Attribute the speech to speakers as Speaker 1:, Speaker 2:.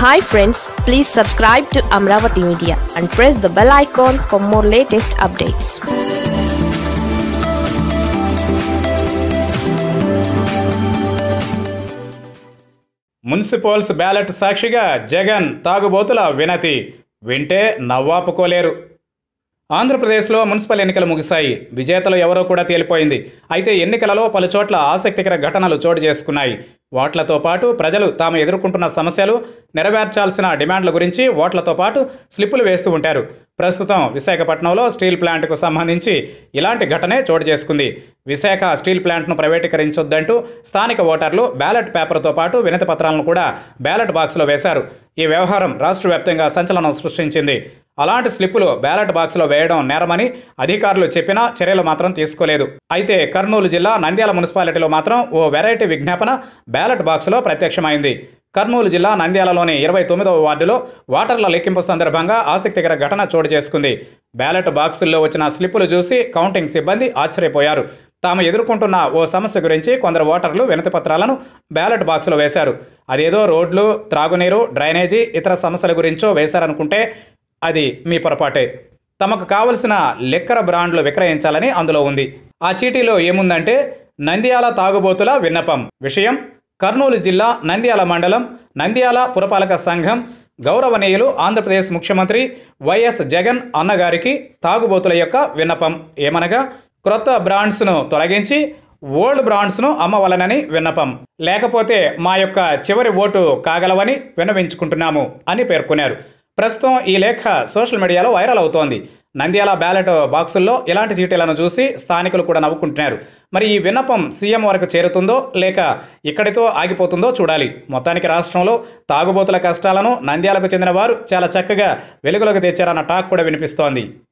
Speaker 1: hi friends please subscribe to Amaravati media and press the bell icon for more latest updates
Speaker 2: municipals ballot సాక్షిగా జగన్ తాగుబోతుల వినతి వింటే నవ్వాపుకోలేరు ఆంధ్రప్రదేశ్లో municipal ఎన్నికలు ముగిశాయి విజేతలు ఎవరో కూడా తేలిపోయింది అయితే ఎన్నికలలో పలు చోట్ల ఆసక్తికర ఘటనలు చోటు చేసుకున్నాయి ఓట్లతో పాటు ప్రజలు తాము ఎదుర్కొంటున్న సమస్యలు నెరవేర్చాల్సిన డిమాండ్ల గురించి ఓట్లతో పాటు స్లిప్పులు వేస్తూ ఉంటారు ప్రస్తుతం విశాఖపట్నంలో స్టీల్ ప్లాంట్కు సంబంధించి ఇలాంటి ఘటనే చోటు చేసుకుంది విశాఖ స్టీల్ ప్లాంట్ను ప్రైవేటీకరించొద్దంటూ స్థానిక ఓటర్లు బ్యాలెట్ పేపర్తో పాటు వినతి పత్రాలను కూడా బ్యాలెట్ బాక్స్లో వేశారు ఈ వ్యవహారం రాష్ట్ర వ్యాప్తంగా సంచలనం సృష్టించింది అలాంటి స్లిప్పులు బ్యాలెట్ బాక్స్లో వేయడం నేరమని అధికారులు చెప్పినా చర్యలు మాత్రం తీసుకోలేదు అయితే కర్నూలు జిల్లా నంద్యాల మున్సిపాలిటీలో మాత్రం ఓ వెరైటీ విజ్ఞాపన బ్యాలెట్ బాక్స్లో ప్రత్యక్షమైంది కర్నూలు జిల్లా నంద్యాలలోని ఇరవై తొమ్మిదవ వార్డులో ఓటర్ల లెక్కింపు సందర్భంగా ఆసక్తికర ఘటన చోటు చేసుకుంది బ్యాలెట్ బాక్సుల్లో వచ్చిన స్లిప్పులు చూసి కౌంటింగ్ సిబ్బంది ఆశ్చర్యపోయారు తాము ఎదుర్కొంటున్న ఓ సమస్య గురించి కొందరు ఓటర్లు వినతి పత్రాలను బ్యాలెట్ బాక్సులో వేశారు అదేదో రోడ్లు త్రాగునీరు డ్రైనేజీ ఇతర సమస్యల గురించో వేశారనుకుంటే అది మీ పొరపాటే తమకు కావలసిన లెక్కర బ్రాండ్లు విక్రయించాలని అందులో ఉంది ఆ చీటీలో ఏముందంటే నంద్యాల తాగుబోతుల విన్నపం విషయం కర్నూలు జిల్లా నంద్యాల మండలం నంద్యాల పురపాలక సంఘం గౌరవనీయులు ఆంధ్రప్రదేశ్ ముఖ్యమంత్రి వైఎస్ జగన్ అన్నగారికి తాగుబోతుల యొక్క విన్నపం ఏమనగా క్రొత్త బ్రాండ్స్ను తొలగించి ఓల్డ్ బ్రాండ్స్ను అమ్మవలనని విన్నపం లేకపోతే మా యొక్క చివరి ఓటు కాగలవని విన్నవించుకుంటున్నాము అని పేర్కొన్నారు ప్రస్తుతం ఈ లేఖ సోషల్ మీడియాలో వైరల్ అవుతోంది నంద్యాల బ్యాలెట్ బాక్సుల్లో ఇలాంటి చీటీలను చూసి స్థానికులు కూడా నవ్వుకుంటున్నారు మరి ఈ విన్నపం సీఎం వరకు చేరుతుందో లేక ఇక్కడితో ఆగిపోతుందో చూడాలి మొత్తానికి రాష్ట్రంలో తాగుబోతుల కష్టాలను నంద్యాలకు చెందిన వారు చాలా చక్కగా వెలుగులోకి తెచ్చారన్న టాక్ కూడా వినిపిస్తోంది